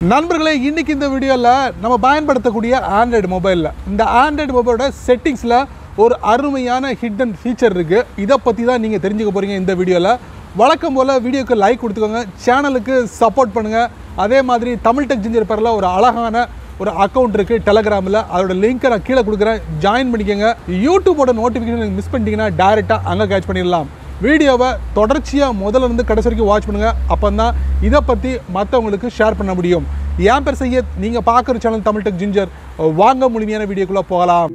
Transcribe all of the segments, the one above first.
நண்பர்களே இன்னைக்கு இந்த வீடியோவில் நம்ம பயன்படுத்தக்கூடிய ஆண்ட்ராய்டு மொபைலில் இந்த ஆண்ட்ராய்டு மொபைலோட செட்டிங்ஸில் ஒரு அருமையான ஹிடன் ஃபீச்சர் இருக்குது இதை பற்றி தான் நீங்கள் தெரிஞ்சுக்க போகிறீங்க இந்த வீடியோவில் வழக்கம் போல் வீடியோக்கு லைக் கொடுத்துக்கோங்க சேனலுக்கு சப்போர்ட் பண்ணுங்கள் அதே மாதிரி தமிழ் டெக் ஜிஞ்சர் பேரில் ஒரு அழகான ஒரு அக்கௌண்ட் இருக்குது டெலகிராமில் அதோட லிங்க்கை நான் கீழே கொடுக்குறேன் ஜாயின் பண்ணிக்கோங்க யூடியூபோட நோட்டிஃபிகேஷன் மிஸ் பண்ணிட்டீங்கன்னா டேரெக்டாக அங்கே கேட்ச் பண்ணிடலாம் வீடியோவை தொடர்ச்சியாக முதல்ல இருந்து கடைசி வரைக்கும் வாட்ச் பண்ணுங்கள் அப்போ தான் இதை பற்றி மற்றவங்களுக்கு ஷேர் பண்ண முடியும் என் பேர் சையத் நீங்கள் பார்க்குற சேனல் தமிழ் டெக் ஜிஞ்சர் வாங்க முழுமையான வீடியோக்குள்ளே போகலாம்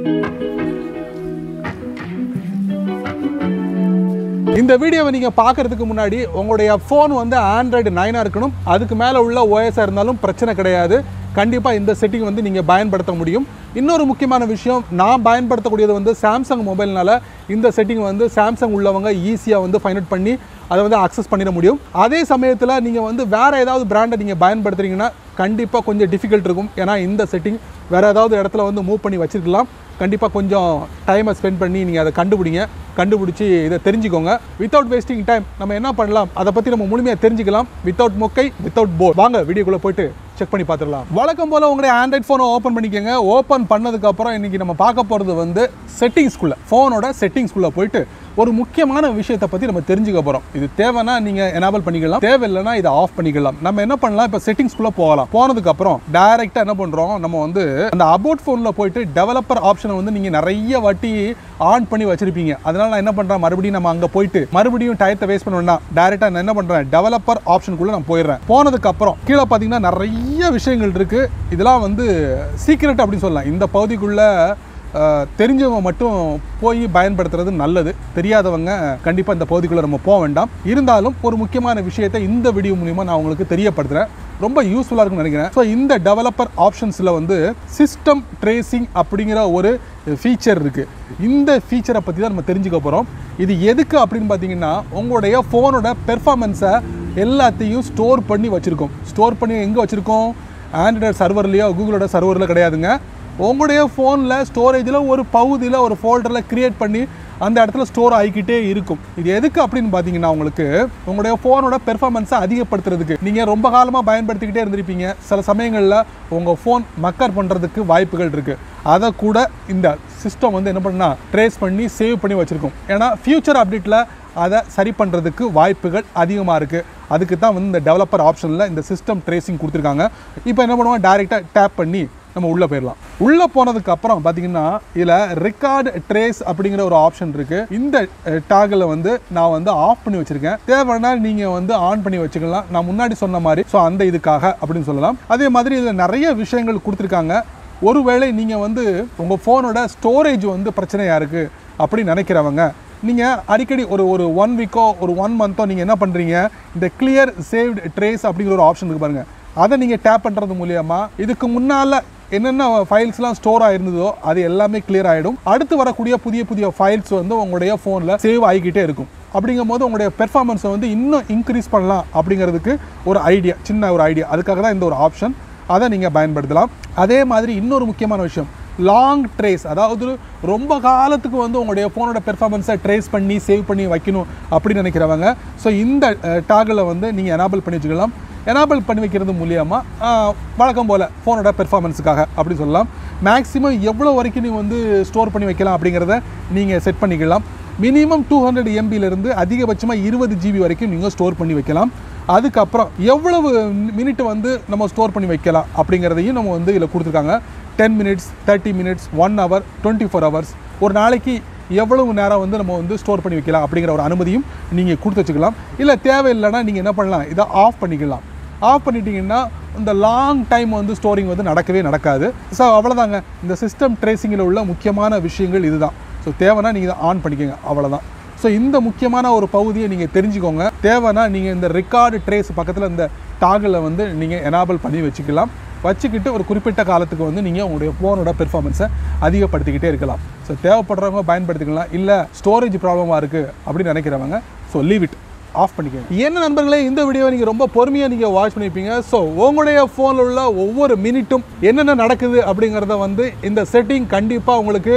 இந்த வீடியோவை நீங்கள் பார்க்கறதுக்கு முன்னாடி உங்களுடைய ஃபோன் வந்து ஆண்ட்ராய்டு நைனாக இருக்கணும் அதுக்கு மேலே உள்ள ஓஎஸாக இருந்தாலும் பிரச்சனை கிடையாது கண்டிப்பாக இந்த செட்டிங் வந்து நீங்கள் பயன்படுத்த முடியும் இன்னொரு முக்கியமான விஷயம் நான் பயன்படுத்தக்கூடியது வந்து சாம்சங் மொபைல்னால இந்த செட்டிங் வந்து சாம்சங் உள்ளவங்க ஈஸியாக வந்து ஃபைண்ட் அவுட் பண்ணி அதை வந்து அக்சஸ் பண்ணிட முடியும் அதே சமயத்தில் நீங்கள் வந்து வேறு ஏதாவது பிராண்டை நீங்கள் பயன்படுத்துறீங்கன்னா கண்டிப்பாக கொஞ்சம் டிஃபிகல்ட் இருக்கும் ஏன்னா இந்த செட்டிங் வேறு ஏதாவது இடத்துல வந்து மூவ் பண்ணி வச்சிருக்கலாம் கண்டிப்பாக கொஞ்சம் டைமை ஸ்பெண்ட் பண்ணி நீங்கள் அதை கண்டுபிடிங்க கண்டுபிடிச்சி இதை தெரிஞ்சுக்கோங்க வித்தவுட் வேஸ்டிங் டைம் நம்ம என்ன பண்ணலாம் அதை பற்றி நம்ம முழுமையாக தெரிஞ்சுக்கலாம் வித்தவுட் மொக்கை வித்தவுட் போர் வாங்க வீடியோக்குள்ளே போயிட்டு செக் பண்ணி பார்த்துடலாம் வழக்கம் போல் உங்களுடைய ஆண்ட்ராய்ட் ஃபோனை ஓப்பன் பண்ணிக்கோங்க ஓப்பன் பண்ணதுக்கப்புறம் இன்றைக்கி நம்ம பார்க்க போகிறது வந்து செட்டிங்ஸ்குள்ளே ஃபோனோட செட்டிங்ஸ்குள்ளே போயிட்டு ஒரு முக்கியமான விஷயத்தை பற்றி நம்ம தெரிஞ்சுக்க போகிறோம் இது தேவைன்னா நீங்கள் எனேபிள் பண்ணிக்கலாம் தேவையில்லைன்னா இதை ஆஃப் பண்ணிக்கலாம் நம்ம என்ன பண்ணலாம் இப்போ செட்டிங்ஸ்குள்ளே போகலாம் போனதுக்கப்புறம் டைரெக்டாக என்ன பண்ணுறோம் நம்ம வந்து அந்த அபவுட் ஃபோனில் போயிட்டு டெவலப்பர் ஆப்ஷனை வந்து நீங்கள் நிறைய வாட்டி ஆன் பண்ணி வச்சிருப்பீங்க அதனால நான் என்ன பண்ணுறேன் மறுபடியும் நம்ம அங்கே போயிட்டு மறுபடியும் டயத்தை வேஸ்ட் பண்ண வேண்டாம் டேரெக்டாக நான் என்ன பண்ணுறேன் டெவலப்பர் ஆப்ஷனுக்குள்ளே நான் போயிடுறேன் போனதுக்கப்புறம் கீழே பார்த்தீங்கன்னா நிறைய விஷயங்கள் இருக்குது இதெல்லாம் வந்து சீக்ரெட் அப்படின்னு சொல்லலாம் இந்த பகுதிக்குள்ளே அஹ், தெரிஞ்சவங்க மட்டும் போய் பயன்படுத்துறது நல்லது தெரியாதவங்க கண்டிப்பாக இந்த பகுதிக்குள்ளே நம்ம போக வேண்டாம் இருந்தாலும் ஒரு முக்கியமான விஷயத்தை இந்த வீடியோ மூலிமா நான் உங்களுக்கு தெரியப்படுத்துகிறேன் ரொம்ப யூஸ்ஃபுல்லாக இருக்கும்னு நினைக்கிறேன் ஸோ இந்த டெவலப்பர் ஆப்ஷன்ஸில் வந்து சிஸ்டம் ட்ரேசிங் அப்படிங்கிற ஒரு ஃபீச்சர் இருக்குது இந்த ஃபீச்சரை பற்றி தான் நம்ம தெரிஞ்சுக்க போகிறோம் இது எதுக்கு அப்படின்னு பார்த்தீங்கன்னா உங்களுடைய ஃபோனோட பெர்ஃபார்மன்ஸை எல்லாத்தையும் ஸ்டோர் பண்ணி வச்சுருக்கோம் ஸ்டோர் பண்ணி எங்கே வச்சுருக்கோம் ஆண்ட்ராய்டு சர்வர்லையோ கூகுளோட சர்வரில் கிடையாதுங்க உங்களுடைய ஃபோனில் ஸ்டோரேஜில் ஒரு பகுதியில் ஒரு ஃபோல்டரில் கிரியேட் பண்ணி அந்த இடத்துல ஸ்டோர் ஆகிக்கிட்டே இருக்கும் இது எதுக்கு அப்படின்னு பார்த்தீங்கன்னா உங்களுக்கு உங்களுடைய ஃபோனோட பெர்ஃபார்மன்ஸை அதிகப்படுத்துறதுக்கு நீங்கள் ரொம்ப காலமாக பயன்படுத்திக்கிட்டே இருந்திருப்பீங்க சில சமயங்களில் உங்கள் ஃபோன் மக்கர் பண்ணுறதுக்கு வாய்ப்புகள் இருக்குது அதை கூட இந்த சிஸ்டம் வந்து என்ன பண்ணா ட்ரேஸ் பண்ணி சேவ் பண்ணி வச்சுருக்கோம் ஏன்னா ஃபியூச்சர் அப்டேட்டில் அதை சரி பண்ணுறதுக்கு வாய்ப்புகள் அதிகமாக இருக்குது அதுக்கு தான் வந்து இந்த டெவலப்பர் ஆப்ஷனில் இந்த சிஸ்டம் ட்ரேசிங் கொடுத்துருக்காங்க இப்போ என்ன பண்ணுவோம் டைரெக்டாக டேப் பண்ணி நம்ம உள்ளே போயிடலாம் உள்ளே போனதுக்கு அப்புறம் பார்த்தீங்கன்னா இதில் ரெக்கார்டு ட்ரேஸ் அப்படிங்கிற ஒரு ஆப்ஷன் இருக்குது இந்த டாகில் வந்து நான் வந்து ஆஃப் பண்ணி வச்சுருக்கேன் தேவைன்னா நீங்கள் வந்து ஆன் பண்ணி வச்சுக்கலாம் நான் முன்னாடி சொன்ன மாதிரி ஸோ அந்த இதுக்காக அப்படின்னு சொல்லலாம் அதே மாதிரி இதில் நிறைய விஷயங்கள் கொடுத்துருக்காங்க ஒருவேளை நீங்கள் வந்து உங்கள் ஃபோனோட ஸ்டோரேஜ் வந்து பிரச்சனையாக இருக்குது அப்படின்னு நினைக்கிறவங்க நீங்கள் அடிக்கடி ஒரு ஒரு ஒன் வீக்கோ ஒரு ஒன் மந்த்தோ நீங்கள் என்ன பண்ணுறீங்க இந்த கிளியர் சேவ்டு ட்ரேஸ் அப்படிங்கிற ஒரு ஆப்ஷன் இருக்கு பாருங்கள் அதை நீங்கள் டேப் பண்ணுறது மூலியமா இதுக்கு முன்னால் என்னென்ன ஃபைல்ஸ்லாம் ஸ்டோர் ஆயிருந்ததோ அது எல்லாமே கிளியர் ஆகிடும் அடுத்து வரக்கூடிய புதிய புதிய ஃபைல்ஸ் வந்து உங்களுடைய ஃபோனில் சேவ் ஆகிக்கிட்டே இருக்கும் அப்படிங்கும் போது உங்களுடைய பெர்ஃபார்மன்ஸை வந்து இன்னும் இன்க்ரீஸ் பண்ணலாம் அப்படிங்கிறதுக்கு ஒரு ஐடியா சின்ன ஒரு ஐடியா அதுக்காக தான் இந்த ஒரு ஆப்ஷன் அதை நீங்கள் பயன்படுத்தலாம் அதே மாதிரி இன்னொரு முக்கியமான விஷயம் லாங் ட்ரேஸ் அதாவது ரொம்ப காலத்துக்கு வந்து உங்களுடைய ஃபோனோட பெர்ஃபார்மன்ஸை ட்ரேஸ் பண்ணி சேவ் பண்ணி வைக்கணும் அப்படின்னு நினைக்கிறவங்க ஸோ இந்த டாகில் வந்து நீங்கள் எனேபிள் பண்ணி வச்சுக்கலாம் எனேபிள் பண்ணி வைக்கிறது மூலியமாக வழக்கம் போல் ஃபோனோட பெர்ஃபார்மன்ஸுக்காக அப்படின்னு சொல்லலாம் மேக்ஸிமம் எவ்வளோ வரைக்கும் நீங்கள் வந்து ஸ்டோர் பண்ணி வைக்கலாம் அப்படிங்கிறத நீங்கள் செட் பண்ணிக்கலாம் மினிமம் டூ ஹண்ட்ரட் எம்பியிலேருந்து அதிகபட்சமாக இருபது ஜிபி வரைக்கும் நீங்கள் ஸ்டோர் பண்ணி வைக்கலாம் அதுக்கப்புறம் எவ்வளவு மினிட் வந்து நம்ம ஸ்டோர் பண்ணி வைக்கலாம் அப்படிங்கிறதையும் நம்ம வந்து இதில் கொடுத்துருக்காங்க ten minutes thirty minutes one hour twenty four hours ஒரு நாளைக்கு எவ்வளவு நேரம் வந்து நம்ம வந்து ஸ்டோர் பண்ணி வைக்கலாம் அப்படிங்கிற ஒரு அனுமதியும் நீங்கள் கொடுத்து வச்சுக்கலாம் இல்லை தேவையில்லைன்னா நீங்கள் என்ன பண்ணலாம் இதை ஆஃப் பண்ணிக்கலாம் ஆஃப் பண்ணிட்டீங்கன்னா இந்த லாங் டைம் வந்து ஸ்டோரிங் வந்து நடக்கவே நடக்காது ஸோ அவ்வளோதாங்க இந்த சிஸ்டம் ட்ரேசிங்கில் உள்ள முக்கியமான விஷயங்கள் இதுதான் ஸோ தேவைன்னா நீங்கள் இதை ஆன் பண்ணிக்கோங்க அவ்வளோதான் ஸோ இந்த முக்கியமான ஒரு பகுதியை நீங்கள் தெரிஞ்சுக்கோங்க தேவைன்னா நீங்கள் இந்த ரெக்கார்டு ட்ரேஸ் பக்கத்தில் இந்த டாகில் வந்து நீங்கள் எனேபிள் பண்ணி வச்சுக்கலாம் வச்சுக்கிட்டு ஒரு குறிப்பிட்ட காலத்துக்கு வந்து நீங்கள் உங்களுடைய ஃபோனோட பெர்ஃபார்மன்ஸை அதிகப்படுத்திக்கிட்டே இருக்கலாம் ஸோ தேவைப்படுறவங்க பயன்படுத்திக்கலாம் இல்லை ஸ்டோரேஜ் ப்ராப்ளமாக இருக்குது அப்படின்னு நினைக்கிறவங்க ஸோ லீவ் இட் ஆஃப் பண்ணிக்கோங்க என்ன நண்பர்களே இந்த வீடியோவை நீங்கள் ரொம்ப பொறுமையாக நீங்கள் வாட்ச் பண்ணியிருப்பீங்க ஸோ உங்களுடைய ஃபோனில் உள்ள ஒவ்வொரு மினிட்டும் என்னென்ன நடக்குது அப்படிங்கிறத வந்து இந்த செட்டிங் கண்டிப்பாக உங்களுக்கு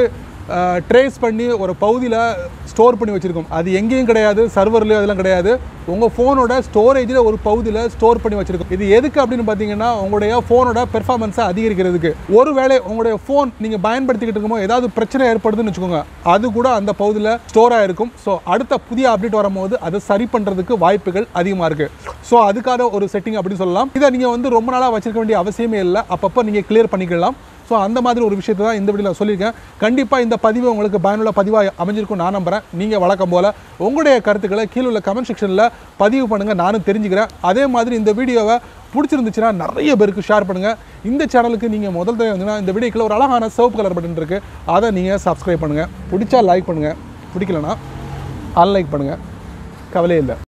ட்ரேஸ் பண்ணி ஒரு பகுதியில் ஸ்டோர் பண்ணி வச்சுருக்கோம் அது எங்கேயும் கிடையாது சர்வர்லேயும் அதெல்லாம் கிடையாது உங்கள் ஃபோனோட ஸ்டோரேஜில் ஒரு பகுதியில் ஸ்டோர் பண்ணி வச்சுருக்கோம் இது எதுக்கு அப்படின்னு பார்த்தீங்கன்னா உங்களுடைய ஃபோனோட பெர்ஃபார்மன்ஸை அதிகரிக்கிறதுக்கு ஒருவேளை உங்களுடைய ஃபோன் நீங்கள் பயன்படுத்திக்கிட்டு இருக்கும்போது ஏதாவது பிரச்சனை ஏற்படுதுன்னு வச்சுக்கோங்க அது கூட அந்த பகுதியில் ஸ்டோர் ஆகிருக்கும் ஸோ அடுத்த புதிய அப்டேட் வரும்போது அதை சரி பண்ணுறதுக்கு வாய்ப்புகள் அதிகமாக இருக்குது ஸோ அதுக்கான ஒரு செட்டிங் அப்படி சொல்லலாம் இதை நீங்கள் வந்து ரொம்ப நாளாக வச்சிருக்க வேண்டிய அவசியமே இல்லை அப்பப்போ நீங்கள் கிளியர் பண்ணிக்கலாம் ஸோ அந்த மாதிரி ஒரு விஷயத்தை தான் இந்த வீடியோவில் சொல்லியிருக்கேன் கண்டிப்பாக இந்த பதிவு உங்களுக்கு பயனுள்ள பதிவாக அமைஞ்சிருக்கும் நான் நம்புகிறேன் நீங்கள் வழக்கம் போல் உங்களுடைய கருத்துக்களை கீழே உள்ள கமெண்ட் செக்ஷனில் பதிவு பண்ணுங்கள் நானும் தெரிஞ்சுக்கிறேன் அதே மாதிரி இந்த வீடியோவை பிடிச்சிருந்துச்சுன்னா நிறைய பேருக்கு ஷேர் பண்ணுங்கள் இந்த சேனலுக்கு நீங்கள் முதல் தடவை வந்தீங்கன்னா இந்த வீடியோக்குள்ள ஒரு அழகான சிவப்பு கலர் பட்டன் இருக்குது அதை நீங்கள் சப்ஸ்கிரைப் பண்ணுங்கள் பிடிச்சா லைக் பண்ணுங்கள் பிடிக்கலனா அன்லைக் பண்ணுங்கள் கவலையே இல்லை